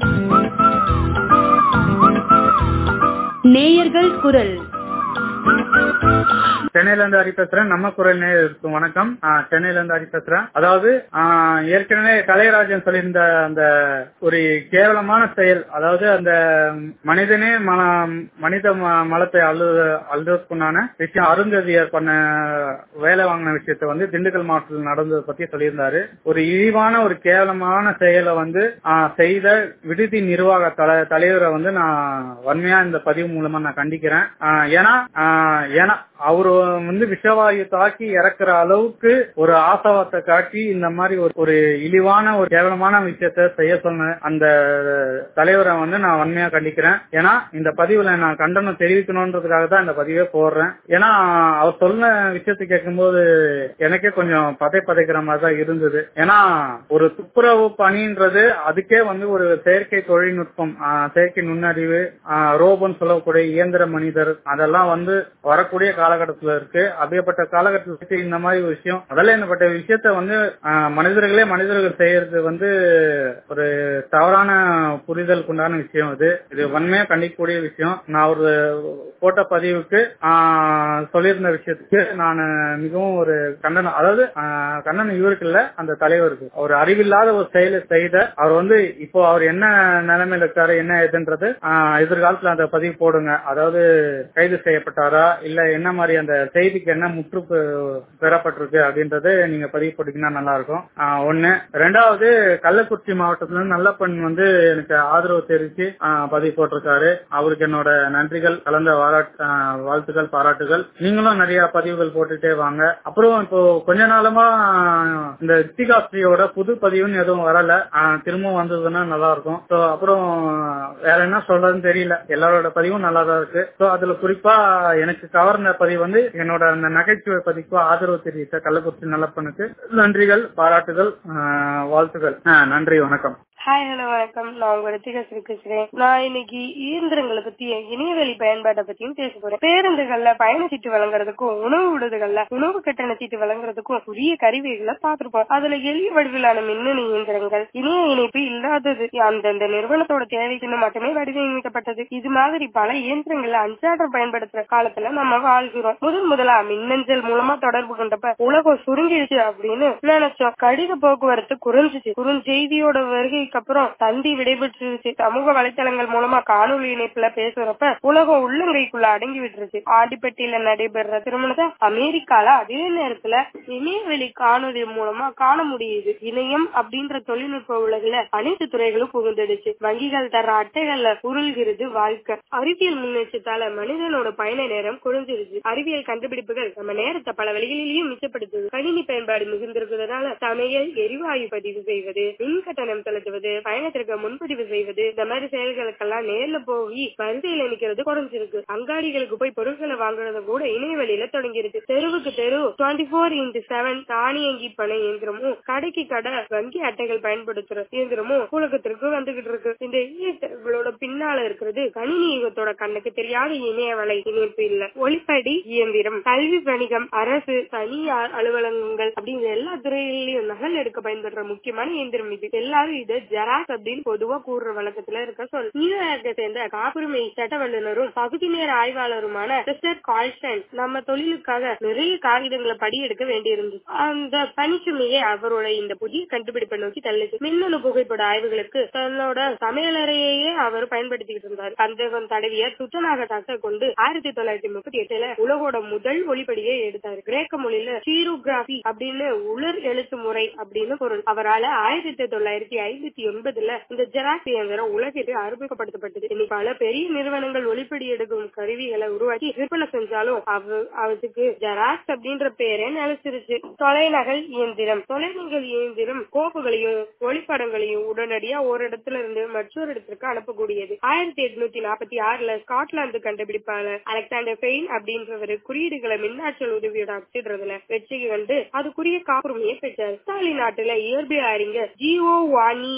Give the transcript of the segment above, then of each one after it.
நேயர்கள் குரல் சென்னையில இருந்து ஹரி பேசுறேன் நம்ம குரல் நேயர்களுக்கு வணக்கம் ஆஹ் சென்னையில இருந்து ஹரி பேசுறேன் அதாவது ஆஹ் ஏற்கனவே கலையராஜன் சொல்லியிருந்த அந்த ஒரு கேவலமான செயல் அதாவது அந்த மனிதனே மன மனித ம- மலத்தை அழு அழுதுக்குண்டான விஷயம் அருந்ததியர் பண்ண வேலை வாங்கின விஷயத்த வந்து திண்டுக்கல் மாவட்டத்தில் நடந்ததை பத்தி சொல்லியிருந்தாரு ஒரு இழிவான ஒரு கேவலமான செயலை வந்து ஆஹ் செய்த விடுதி நிர்வாக தல தலைவரை வந்து நான் வன்மையா இந்த பதிவு மூலமா நான் கண்டிக்கிறேன் ஆஹ் ஏன்னா ஆஹ் ஏன்னா அவரு வந்து விஷவாயு தாக்கி இறக்குற அளவுக்கு ஒரு ஆசவாத்தை காட்டி இந்த மாதிரி ஒரு ஒரு இழிவான ஒரு கேவலமான விஷயத்த செய்ய சொன்ன அந்த தலைவரை வந்து நான் வன்மையா கண்டிக்கிறேன் ஏன்னா இந்த பதிவுல நான் கண்டனம் தெரிவிக்கணும்ன்றதுக்காக தான் இந்த பதிவே போடுறேன் ஏன்னா அவர் சொன்ன விஷயத்தை கேட்கும்போது எனக்கே கொஞ்சம் பதை பதைக்கிற மாதிரி தான் இருந்தது ஏன்னா ஒரு துப்புரவு பணின்றது அதுக்கே வந்து ஒரு செயற்கை தொழில்நுட்பம் ஆஹ் செயற்கை நுண்ணறிவு ஆஹ் ரோபோன்னு சொல்லக்கூடிய இயந்திர மனிதர் அதெல்லாம் வந்து வரக்கூடிய காலகட்டத்துல இருக்கு அப்படியேப்பட்ட காலகட்டத்துக்கு இந்த மாதிரி ஒரு விஷயம் அதெல்லாம் என்னப்பட்ட விஷயத்த வந்து ஆஹ் மனிதர்களே மனிதர்கள் செய்யறது வந்து ஒரு தவறான புரிதலுக்கு உண்டான விஷயம் இது இது வன்மையா கண்டிக்கக்கூடிய விஷயம் நான் ஒரு போட்ட பதிவுக்கு ஆஹ் சொல்லியிருந்த விஷயத்துக்கு நான் மிகவும் ஒரு கண்டனம் அதாவது ஆஹ் கண்டனம் இவருக்கு இல்ல அந்த தலைவருக்கு ஒரு அறிவில்லாத ஒரு செயலை செய்த அவர் வந்து இப்போ அவர் என்ன நிலைமையில இருக்காரு என்ன ஏதுன்றது ஆஹ் எதிர்காலத்துல அந்த பதிவு போடுங்க அதாவது கைது செய்யப்பட்டாரா இல்ல என்ன மாதிரி அந்த செய்திக்கு என்ன முற்று பெ- பெறப்பட்டிருக்கு அப்படின்றது நீங்க பதிவு போட்டீங்கன்னா நல்லா இருக்கும் ஆஹ் ஒண்ணு ரெண்டாவது கள்ளக்குறிச்சி மாவட்டத்துல இருந்து நல்லப்பன் வந்து எனக்கு ஆதரவு தெரிவிச்சு ஆஹ் பதிவு போட்டிருக்காரு அவருக்கு என்னோட நன்றிகள் கலந்த பாராட்டு ஆஹ் வாழ்த்துக்கள் பாராட்டுகள் நீங்களும் நிறைய பதிவுகள் போட்டுட்டே வாங்க அப்புறம் இப்போ கொஞ்ச நாளமா ஆஹ் இந்த இத்திகாஸ்ரீயோட புது பதிவுன்னு எதுவும் வரல ஆஹ் திரும்பவும் வந்ததுன்னா நல்லா இருக்கும் சோ அப்புறம் வேற என்ன சொல்றதுன்னு தெரியல எல்லாரோட பதிவும் நல்லா தான் இருக்கு சோ அதுல குறிப்பா எனக்கு கவர்ந்த பதிவு வந்து என்னோட அந்த நகைச்சுவை பதிவுக்கு ஆதரவு தெரிவித்த கள்ளக்குறிச்சி நல்லப்பனுக்கு நன்றிகள் பாராட்டுகள் ஆஹ் வாழ்த்துக்கள் ஆஹ் நன்றி வணக்கம் ஹாய் ஹலோ வணக்கம் நான் உங்க ரித்திகா பேசுறேன் நான் இன்னைக்கு இயந்திரங்களை பத்தி இணையவெளி பயன்பாட்டை பத்தியும் பேச போறேன் பேருந்துகள்ல பயணச்சீட்டு வழங்குறதுக்கும் உணவு விடுதிகள்ல உணவு கட்டண சீட்டு வழங்குறதுக்கும் உரிய கருவிகளை பார்த்திருப்போம் அதுல எளிய வடிவிலான மின்னணு இயந்திரங்கள் இணைய இணைப்பு இல்லாதது அந்தந்த நிறுவனத்தோட தேவைக்குன்னு மட்டுமே வடிவமைக்கப்பட்டது இது மாதிரி பல இயந்திரங்களை அன்றாடம் பயன்படுத்துற காலத்துல நம்ம வாழ்கிறோம் முதல் முதலா மின்னஞ்சல் மூலமா தொடர்பு கொண்டப்ப உலகம் சுருங்கிடுச்சு அப்படின்னு நினைச்சோம் கடித போக்குவரத்து குறைஞ்சிச்சு குறுஞ்செய்தியோட வருகைக்கு அப்புறம் தந்தி விடைபெற்றுருச்சு சமூக வலைத்தளங்கள் மூலமா காணொலி இணைப்புல பேசுறப்ப உலகம் உள்ளங்கைக்குள்ள அடங்கி விட்டுருச்சு ஆடிப்பட்டியில நடைபெற திருமணத்தை அமெரிக்கால அதே நேரத்துல இணையவெளி காணொலி மூலமா காண முடியுது இணையம் அப்படின்ற தொழில்நுட்ப உலகில அனைத்து துறைகளும் புகுந்துடுச்சு வங்கிகள் தர அட்டைகள்ல உருள்கிறது வாழ்க்கை அறிவியல் முன்னேற்றத்தால மனிதனோட பயண நேரம் குறைஞ்சிருச்சு அறிவியல் கண்டுபிடிப்புகள் நம்ம நேரத்தை பல வழிகளிலேயும் மிச்சப்படுத்துது கணினி பயன்பாடு மிகுந்திருக்கிறதுனால சமையல் எரிவாயு பதிவு செய்வது மின் கட்டணம் செலுத்துவது பயணத்திற்கு முன்பதிவு செய்வது இந்த மாதிரி செயல்களுக்கெல்லாம் நேர்ல போய் வரிசையில நிக்கிறது குறைஞ்சிருக்கு அங்காடிகளுக்கு போய் பொருட்களை வாங்குறது கூட இணையவெளியில தொடங்கிருக்கு தெருவுக்கு தெரு டுவெண்ட்டி ஃபோர் இன்டு செவன் தானியங்கி பண இயந்திரமும் கடைக்கு கடை வங்கி அட்டைகள் பயன்படுத்துற இயந்திரமும் உலகத்திற்கு வந்துகிட்டு இருக்கு இந்த இயந்திரங்களோட பின்னால இருக்கிறது கணினி யுகத்தோட கண்ணுக்கு தெரியாத இணையவலை இணைப்பு இல்ல ஒளிப்படி இயந்திரம் கல்வி வணிகம் அரசு தனியார் அலுவலகங்கள் அப்படிங்கிற எல்லா துறைகளிலும் நகல் எடுக்க பயன்படுற முக்கியமான இயந்திரம் இது எல்லாரும் இதை ஜெராக்ஸ் அப்படின்னு பொதுவா கூறுற வழக்கத்துல இருக்க சொல் நியூயார்க்கை சேர்ந்த காப்புரிமை சட்ட வல்லுநரும் பகுதி நேர ஆய்வாளருமான மிஸ்டர் கால்ஸ்டன் நம்ம தொழிலுக்காக நிறைய காகிதங்களை படியெடுக்க வேண்டியிருந்தது அந்த பணிச்சுமையை அவரோட இந்த புதிய கண்டுபிடிப்பை நோக்கி தள்ளுச்சு மின்னணு புகைப்பட ஆய்வுகளுக்கு தன்னோட சமையலறையே அவர் பயன்படுத்திக்கிட்டு இருந்தார் சந்தேகம் தடவிய துத்தநாக டாக்டர் கொண்டு ஆயிரத்தி தொள்ளாயிரத்தி முப்பத்தி எட்டுல உலகோட முதல் ஒளிப்படியை எடுத்தாரு கிரேக்க மொழியில சீரோகிராபி அப்படின்னு உலர் எழுத்து முறை அப்படின்னு பொருள் அவரால ஆயிரத்தி தொள்ளாயிரத்தி ஐம்பத்தி ஒன்பதுல இந்த ஜெராக்ஸ் இயந்திரம் உலகிற்கு அறிமுகப்படுத்தப்பட்டது இன்னைக்கு பல பெரிய நிறுவனங்கள் ஒளிப்படி எடுக்கும் கருவிகளை உருவாக்கி விற்பனை செஞ்சாலும் அவ- அவருக்கு ஜெராக்ஸ் அப்படின்ற பேரே நிலைச்சிருச்சு தொலைநகல் இயந்திரம் தொலைநகல் இயந்திரம் கோப்புகளையும் ஒளிப்படங்களையும் உடனடியா ஒரு இடத்துல இருந்து மற்றொரு இடத்திற்கு அனுப்பக்கூடியது ஆயிரத்தி எட்நூத்தி நாற்பத்தி ஆறுல ஸ்காட்லாந்து கண்டுபிடிப்பாளர் அலெக்சாண்டர் பெயின் அப்படின்றவர் குறியீடுகளை மின்னாற்றல் உதவியோட அச்சிடுறதுல வெற்றி கண்டு அதுக்குரிய காப்புரிமையை பெற்றார் இத்தாலி நாட்டுல இயற்பியல் அறிஞர் ஜியோ வானி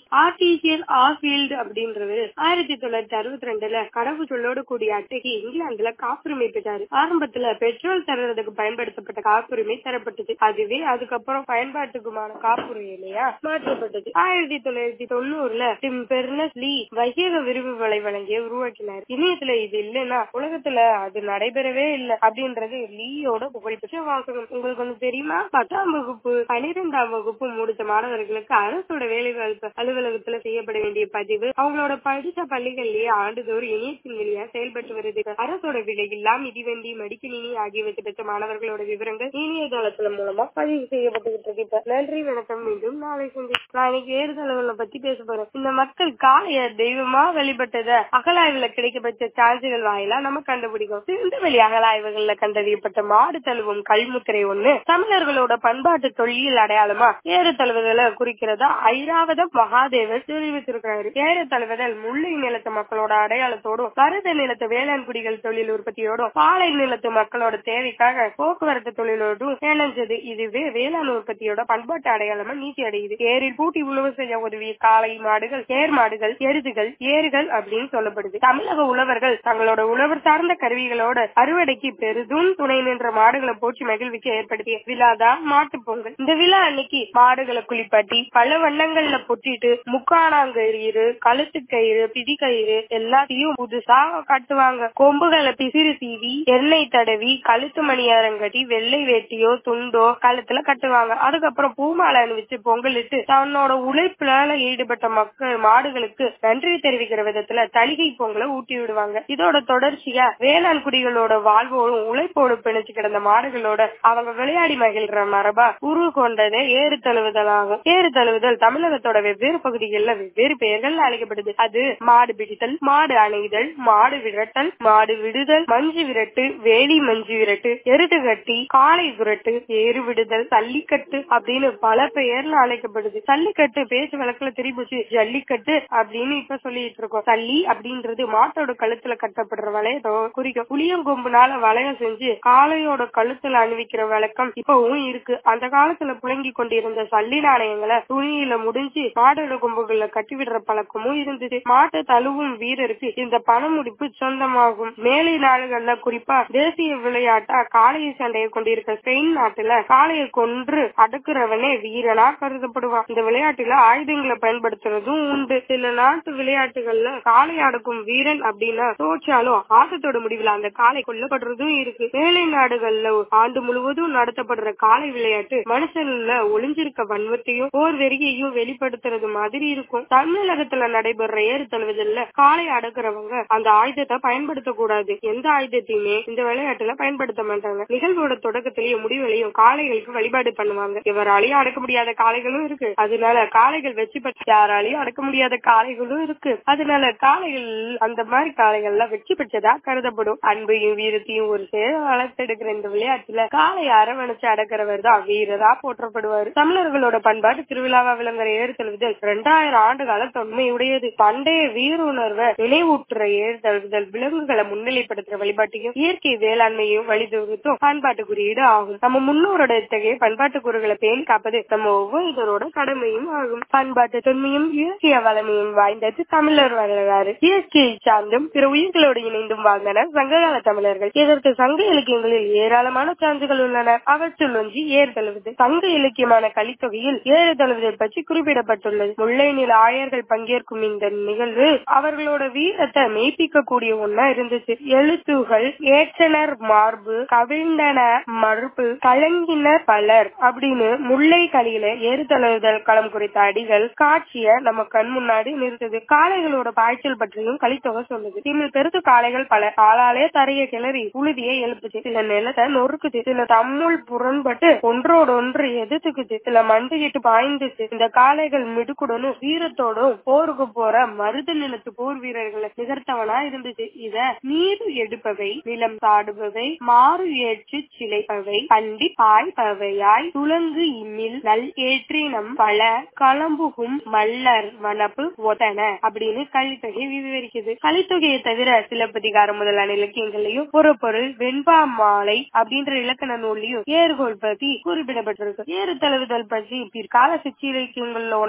ஆர்டிசியன் ஆஃபீல்டு அப்படின்றவர் ஆயிரத்தி தொள்ளாயிரத்தி அறுபத்தி ரெண்டுல கடவு சொல்லோடு கூடிய அட்டைக்கு இங்கிலாந்துல காப்புரிமை பெற்றாரு ஆரம்பத்துல பெட்ரோல் தருவதற்கு பயன்படுத்தப்பட்ட காப்புரிமை தரப்பட்டது அதுவே அதுக்கப்புறம் பயன்பாட்டுக்குமான காப்புரிமையா மாற்றப்பட்டது ஆயிரத்தி தொள்ளாயிரத்தி தொண்ணூறுல டிம் பெர்னஸ் லீ வையக விரிவுகளை வழங்கிய உருவாக்கினார் இணையத்துல இது இல்லைன்னா உலகத்துல அது நடைபெறவே இல்லை அப்படின்றது லீயோட புகழ்பெற்ற வாசகம் உங்களுக்கு ஒண்ணு தெரியுமா பத்தாம் வகுப்பு பனிரெண்டாம் வகுப்பு முடித்த மாணவர்களுக்கு அரசோட வேலைவாய்ப்பு அலுவலகத்துல செய்யப்பட வேண்டிய பதிவு அவங்களோட படித்த பள்ளிகள்லயே ஆண்டுதோறும் இணையத்தின் வழியா செயல்பட்டு வருது அரசோட விலையில்லா மிதிவண்டி மடிக்கணினி ஆகியவற்றை பெற்ற மாணவர்களோட விவரங்கள் இணையதளத்துல மூலமா பதிவு செய்யப்பட்டுகிட்டு இருக்கு இப்ப நன்றி வணக்கம் மீண்டும் நாளை சந்தி நான் இன்னைக்கு ஏறுதளவுகளை பத்தி பேச போறேன் இந்த மக்கள் காளைய தெய்வமா வழிபட்டத அகலாய்வுல கிடைக்கப்பட்ட சான்றுகள் வாயிலா நம்ம கண்டுபிடிக்கும் சிந்துவெளி அகலாய்வுகள்ல கண்டறியப்பட்ட மாடு தழுவும் கல்முத்திரை ஒண்ணு தமிழர்களோட பண்பாட்டு தொல்லியல் அடையாளமா ஏறு தழுவுதல குறிக்கிறதா ஐராவதம் மகாதேவர் தெரிவித்திருக்கிறாரு ஏறு தழுவுதல் முல்லை நிலத்து மக்களோட அடையாளத்தோடும் கருத நிலத்து வேளாண் குடிகள் தொழில் உற்பத்தியோடும் பாலை நிலத்து மக்களோட தேவைக்காக போக்குவரத்து தொழிலோடும் இணைஞ்சது இதுவே வேளாண் உற்பத்தியோட பண்பாட்டு அடையாளமா நீச்சி அடையுது ஏரில் பூட்டி உழவு செய்ய உதவிய காளை மாடுகள் ஏர் மாடுகள் எருதுகள் ஏறுகள் அப்படின்னு சொல்லப்படுது தமிழக உழவர்கள் தங்களோட உழவர் சார்ந்த கருவிகளோட அறுவடைக்கு பெரிதும் துணை நின்ற மாடுகளை போற்றி மகிழ்விக்க ஏற்படுத்திய விழாதான் மாட்டு பொங்கல் இந்த விழா அன்னைக்கு மாடுகளை குளிப்பாட்டி பல வண்ணங்கள்ல பொட்டிட்டு முக்காணாங்கயிறு கழுத்து கயிறு பிடி கயிறு எல்லாத்தையும் புதுசா கட்டுவாங்க கொம்புகளை பிசிறு சீவி எண்ணெய் தடவி கழுத்து மணியாரம் கட்டி வெள்ளை வேட்டியோ துண்டோ கழுத்துல கட்டுவாங்க அதுக்கப்புறம் பூமாலை அணிவிச்சு பொங்கலிட்டு தன்னோட உழைப்புல ஈடுபட்ட மக்கள் மாடுகளுக்கு நன்றி தெரிவிக்கிற விதத்துல தலிகை பொங்கலை ஊட்டி விடுவாங்க இதோட தொடர்ச்சியா வேளாண் குடிகளோட வாழ்வோடும் உழைப்போடு பிணைச்சு கிடந்த மாடுகளோட அவங்க விளையாடி மகிழ்ற மரபா உருவு கொண்டதே ஏறு தழுவுதல் ஆகும் ஏறு தழுவுதல் தமிழகத்தோட வெவ்வேறு பகுதிகளில் வெவ்வேறு பெயர்கள் அழைக்கப்படுது அது மாடு பிடித்தல் மாடு அணைதல் மாடு விரட்டல் மாடு விடுதல் மஞ்சு விரட்டு வேலி மஞ்சு விரட்டு எருது கட்டி காளை விரட்டு ஏறு விடுதல் சல்லிக்கட்டு அப்படின்னு பல பெயர்ல அழைக்கப்படுது சல்லிக்கட்டு பேச்சு வழக்குல திரும்பிச்சு ஜல்லிக்கட்டு அப்படின்னு இப்ப சொல்லிட்டு இருக்கோம் சல்லி அப்படின்றது மாட்டோட கழுத்துல கட்டப்படுற வளையத்தை குறிக்கும் புளியங்கொம்புனால வளையம் செஞ்சு காளையோட கழுத்துல அணிவிக்கிற வழக்கம் இப்பவும் இருக்கு அந்த காலத்துல புழங்கி கொண்டிருந்த சல்லி நாணயங்களை துணியில முடிஞ்சு மாடோட கொம்புகள்ல கட்டிவிடுற பழக்கமும் இருந்தது மாட்டை தழுவும் வீரருக்கு இந்த பணமுடிப்பு சொந்தமாகும் மேலை நாடுகள்ல குறிப்பா தேசிய விளையாட்டா காளைய சண்டையை கொண்டிருக்க ஸ்பெயின் நாட்டுல காளையை கொன்று அடக்குறவனே வீரனா கருதப்படுவான் இந்த விளையாட்டுல ஆயுதங்களை பயன்படுத்துறதும் உண்டு சில நாட்டு விளையாட்டுகள்ல காளை அடக்கும் வீரன் அப்படின்னா தோற்றாலும் ஆட்டத்தோட முடிவுல அந்த காளை கொல்லப்படுறதும் இருக்கு மேலை நாடுகள்ல ஆண்டு முழுவதும் நடத்தப்படுற காளை விளையாட்டு மனுஷன்ல ஒளிஞ்சிருக்க வன்மத்தையும் போர் வெறியையும் வெளிப்படுத்துறது மாதிரி இருக்கும் தமிழகத்துல நடைபெற ஏறு தழுவுதல்ல காளை அடக்குறவங்க அந்த ஆயுதத்தை பயன்படுத்த கூடாது எந்த ஆயுதத்தையுமே இந்த விளையாட்டுல பயன்படுத்த மாட்டாங்க நிகழ்வோட தொடக்கத்திலேயும் முடிவுலையும் காளைகளுக்கு வழிபாடு பண்ணுவாங்க இவராலையும் அடக்க முடியாத காளைகளும் இருக்கு அதனால காளைகள் வெற்றி பெற்ற யாராலையும் அடக்க முடியாத காளைகளும் இருக்கு அதனால காளைகள் அந்த மாதிரி காளைகள்லாம் வெற்றி பெற்றதா கருதப்படும் அன்பையும் வீரத்தையும் ஒரு சேர வளர்த்தெடுக்கிற இந்த விளையாட்டுல காளை அரவணைச்சு அடக்கிறவர் தான் வீரரா போற்றப்படுவார் தமிழர்களோட பண்பாட்டு திருவிழாவா விளங்குற ஏறு தழுவுதல் இரண்டாயிரம் ஆண்டு கால தொன்மையுடையது பண்டைய வீர உணர்வை நினைவூட்டுற ஏறு தழுவுதல் விலங்குகளை முன்னிலைப்படுத்துற வழிபாட்டையும் இயற்கை வேளாண்மையும் வழிதொகுத்தும் பண்பாட்டு குறியீடு ஆகும் நம்ம முன்னோரோட இத்தகைய பண்பாட்டு கூறுகளை பேணி காப்பது நம்ம ஒவ்வொருத்தரோட கடமையும் ஆகும் பண்பாட்டு தொன்மையும் இயற்கை வளமையும் வாய்ந்தது தமிழர் வரலாறு இயற்கையை சார்ந்தும் பிற உயிர்களோடு இணைந்தும் வாழ்ந்தனர் சங்ககால தமிழர்கள் இதற்கு சங்க இலக்கியங்களில் ஏராளமான சான்றுகள் உள்ளன அவற்றுள் ஒன்று ஏறு தழுவுது சங்க இலக்கியமான கலித்தொகையில் ஏறு தழுவுதல் பற்றி குறிப்பிடப்பட்டுள்ளது முல்லை நில ஆயர்கள் பங்கேற்கும் இந்த நிகழ்வு அவர்களோட வீரத்தை மெய்ப்பிக்க கூடிய ஒன்னா இருந்துச்சு எழுத்துகள் ஏற்றனர் மார்பு கவிழ்ந்தன மறுப்பு கலங்கினர் பலர் அப்படின்னு முல்லை களியில ஏறு தழுவுதல் களம் குறித்த அடிகள் காட்சிய நம்ம கண் முன்னாடி நிறுத்துது காளைகளோட பாய்ச்சல் பற்றியும் கலித்தொகை சொல்லுது இதில் பெருத்து காளைகள் பல காலாலே தரைய கிளறி உழுதியை எழுப்புச்சு சில நிலத்தை நொறுக்குது சில தம்முள் புறன்பட்டு ஒன்றோடு ஒன்று எதிர்த்துக்குச்சு சில மண்டிகிட்டு பாய்ந்துச்சு இந்த காளைகள் மிடுக்குடனும் வீரத்தோடும் போருக்கு போற மருத நிலத்து போர் வீரர்களை நிகர்த்தவனா இருந்துச்சு இத நீர் எடுப்பவை நிலம் சாடுபவை மாறு ஏற்று சிலைப்பவை பண்டி பாய்பவையாய் துலங்கு இம்மில் நல் ஏற்றினம் பல களம்புகும் மல்லர் வனப்பு ஒதன அப்படின்னு கலித்தொகை விவரிக்குது கலித்தொகையை தவிர சிலப்பதிகாரம் முதலான இலக்கியங்களையும் புறப்பொருள் வெண்பா மாலை அப்படின்ற இலக்கண நூல்லையும் ஏறுகோள் பத்தி குறிப்பிடப்பட்டிருக்கு ஏறு தழுவுதல் பற்றி பிற்கால சிற்று இலக்கியங்கள்ல ஒன்னான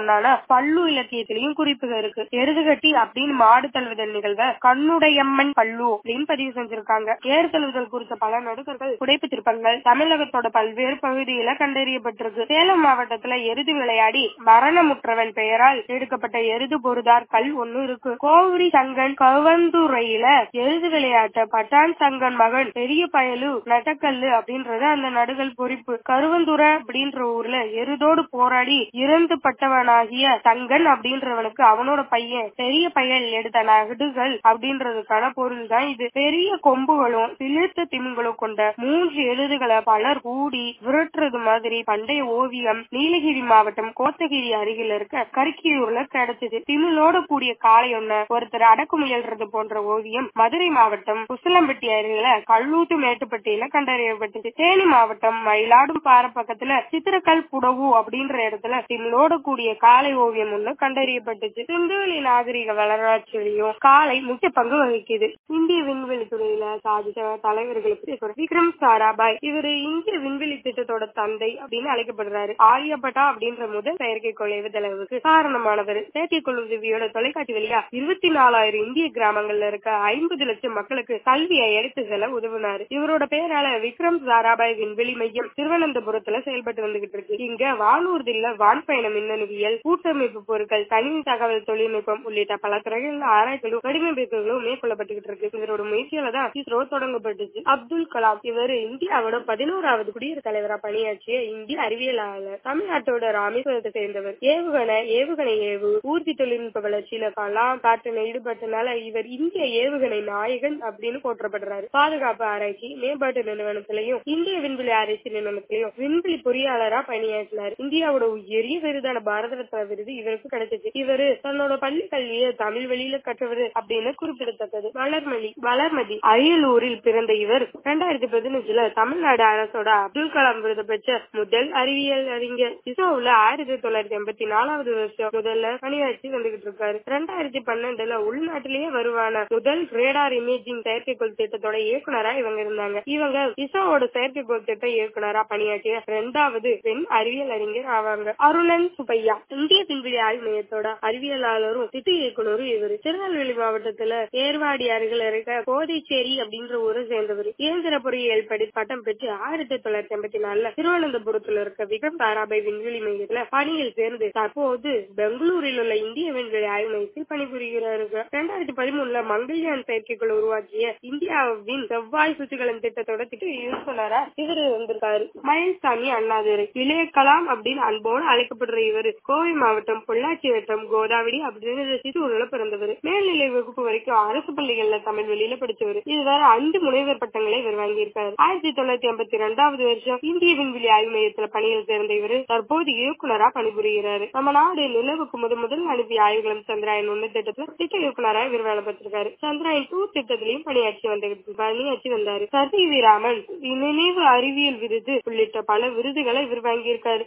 பல்லு இலக்கியத்திலையும் குறிப்புகள் இருக்கு எருதுகட்டி அப்படின்னு மாடு தழுவுதல் நிகழ்வை கண்ணுடையம்மன் பல்லு அப்படின்னு பதிவு செஞ்சிருக்காங்க ஏறு தழுவுதல் குறித்த பல நடுகர்கள் புடைப்பு திருப்பங்கள் தமிழகத்தோட பல்வேறு பகுதியில கண்டறியப்பட்டிருக்கு சேலம் மாவட்டத்துல எருது விளையாடி மரணமுற்றவன் பெயரால் எடுக்கப்பட்ட எருது பொருதார் கல் ஒண்ணு இருக்கு கோவுரி சங்கன் கவந்துரையில எருது விளையாட்ட பட்டான் சங்கன் மகன் பெரிய பயலு நட்டக்கல்லு அப்படின்றது அந்த நடுகள் பொறிப்பு கருவந்துரை அப்படின்ற ஊர்ல எருதோடு போராடி இறந்து பட்டவனாகிய சங்கன் அப்படின்றவனுக்கு அவனோட பையன் பெரிய பயல் எடுத்த நடுகள் அப்படின்றதுக்கான பொருள் தான் இது பெரிய கொம்புகளும் சிலிர்த்த திமிங்களும் கொண்ட மூன்று எருதுகளை பலர் கூடி விரட்டுறது மாதிரி பண்டைய ஓவியம் நீலகிரி மாவட்டம் கோத்தகிரி அருகில் இருக்க கருக்கியூர்ல கிடைச்சது திமிழோட கூடிய காளை ஒண்ண ஒருத்தர் அடக்கு முயல்றது போன்ற ஓவியம் மதுரை மாவட்டம் குசலம்பட்டி அருகில கல்லூத்து மேட்டுப்பட்டியில கண்டறியப்பட்டது தேனி மாவட்டம் மயிலாடும் பாறை பக்கத்துல சித்திரக்கல் புடவு அப்படின்ற இடத்துல திமிழோட கூடிய காளை ஓவியம் ஒண்ணு கண்டறியப்பட்டுச்சு சிந்துவெளி நாகரிக வரலாற்றிலையும் காளை முக்கிய பங்கு வகிக்குது இந்திய விண்வெளி துறையில சாதித்த தலைவர்களை பத்தி சொல்றேன் விக்ரம் சாராபாய் இவரு இந்திய விண்வெளி திட்டத்தோட தந்தை அப்படின்னு அழைக்கப்படுறாரு ஆரியப்பட்டா அப்படின்ற முதல் செயற்கைக்கோள் ஏவுதளவுக்கு காரணமானவர் செயற்கைக்கோள் உதவியோட தொலைக்காட்சி வழியா இருபத்தி நாலாயிரம் இந்திய கிராமங்கள்ல இருக்க ஐம்பது லட்சம் மக்களுக்கு கல்வியை எடுத்து செல்ல உதவினாரு இவரோட பேரால விக்ரம் சாராபாய் விண்வெளி மையம் திருவனந்தபுரத்துல செயல்பட்டு வந்துகிட்டு இருக்கு இங்க வானூர்தில வான்பயண மின்னணுவியல் கூட்டமைப்பு பொருட்கள் கணினி தகவல் தொழில்நுட்பம் உள்ளிட்ட பல துறைகள்ல ஆராய்ச்சிகளும் வடிவமைப்புகளும் மேற்கொள்ளப்பட்டுகிட்டு இருக்கு இவரோட முயற்சியால தான் இஸ்ரோ தொடங்கப்பட்டுச்சு அப்துல் கலாம் இவர் இந்தியாவோட பதினோராவது குடியரசுத் தலைவரா பணியாற்றிய இந்திய அறிவியலாளர் தமிழ்நாட்டோட ராமேஸ்வரத்தை சேர்ந்தவர் ஏவுகணை ஏவுகணை ஏவு ஊர்தி தொழில்நுட்ப வளர்ச்சியில கலாம் காற்றில் ஈடுபட்டனால இவர் இந்திய ஏவுகணை நாயகன் அப்படின்னு போற்றப்படுறாரு பாதுகாப்பு ஆராய்ச்சி மேம்பாட்டு நிறுவனத்திலையும் இந்திய விண்வெளி ஆராய்ச்சி நிறுவனத்திலையும் விண்வெளி பொறியாளரா பணியாற்றினார் இந்தியாவோட உயரிய விருதான பாரத ரத்னா விருது இவருக்கு கிடைச்சது இவரு தன்னோட பள்ளி கல்வியை தமிழ் வழியில கற்றவர் அப்படின்னு குறிப்பிடத்தக்கது வளர்மதி வளர்மதி அரியலூரில் பிறந்த இவர் இரண்டாயிரத்தி பதினஞ்சுல தமிழ்நாடு அரசோட அப்துல் கலாம் விருது பெற்ற முதல் அறிவியல் அறிஞர் இஸ்ரோவுல ஆயிரத்தி தொள்ளாயிரத்தி எண்பத்தி நாலாவது வருஷம் முதல்ல பணியாற்றி வந்துகிட்டு இருக்காரு ரெண்டாயிரத்தி பன்னெண்டுல உள்நாட்டிலேயே வருவான முதல் ரேடார் இமேஜிங் செயற்கைக்கோள் திட்டத்தோட இயக்குனரா இவங்க இருந்தாங்க இவங்க இஸ்ரோவோட செயற்கைக்கோள் திட்ட இயக்குனரா பணியாற்றிய இரண்டாவது பெண் அறிவியல் அறிஞர் ஆவாங்க அருணன் சுப்பையா இந்திய விண்வெளி ஆய்வு மையத்தோட அறிவியலாளரும் திட்ட இயக்குனரும் இவர் திருநெல்வேலி மாவட்டத்துல ஏர்வாடி அருகில் இருக்க கோதைச்சேரி அப்படின்ற ஊரை சேர்ந்தவர் இயந்திர பொறியியல் படி பட்டம் பெற்று ஆயிரத்தி தொள்ளாயிரத்தி எண்பத்தி நாலுல திருவனந்தபுரத்துல இருக்க விக்ரம் சாராபாய் விண்வெளி மையத்துல பணியில் சேர்ந்து தற்போது பெங்களூரில் உள்ள இந்திய விண்வெளி ஆய்வு மையத்தில் பணிபுரிகிறார் இரண்டாயிரத்தி பதிமூணுல மங்கள்யான் செயற்கைக்குள் உருவாக்கிய இந்தியாவின் செவ்வாய் சுற்றுகலன் திட்டத்தோட திட்ட இயக்குனரா இவர் வந்திருக்காரு மயில்சாமி அண்ணாதுரை இளைய கலாம் அப்படின்னு அன்போடு அழைக்கப்படுற இவர் கோவை மாவட்டம் பொள்ளாச்சி வட்டம் கோதாவரி அப்படின்னு சித்தூர்ல பிறந்தவர் மேல்நிலை வகுப்பு வரைக்கும் அரசு பள்ளிகள்ல தமிழ் வெளியில படிச்சவர் இதுவர அஞ்சு முனைவர் பட்டங்களை இவர் வாங்கியிருக்காரு ஆயிரத்தி தொள்ளாயிரத்தி ஐம்பத்தி ரெண்டாவது வருஷம் இந்திய விண்வெளி ஆய்வு மையத்துல பணியில் சேர்ந்த இவர் தற்போது இயக்குனரா பணிபுரிகிறாரு நம்ம நாடு நிலவுக்கு முத முதல் அனுப்பிய ஆய்வுகளும் சந்திராயன் ஒண்ணு திட்டத்துல திட்ட இயக்குனரா இவர் வேலை பார்த்திருக்காரு சந்திராயன் டூ திட்டத்திலையும் பணியாற்றி வந்த பணியாற்றி வந்தாரு சசி வீராமன் நினைவு அறிவியல் விருது உள்ளிட்ட பல விருதுகளை இவர் வாங்கியிருக்காரு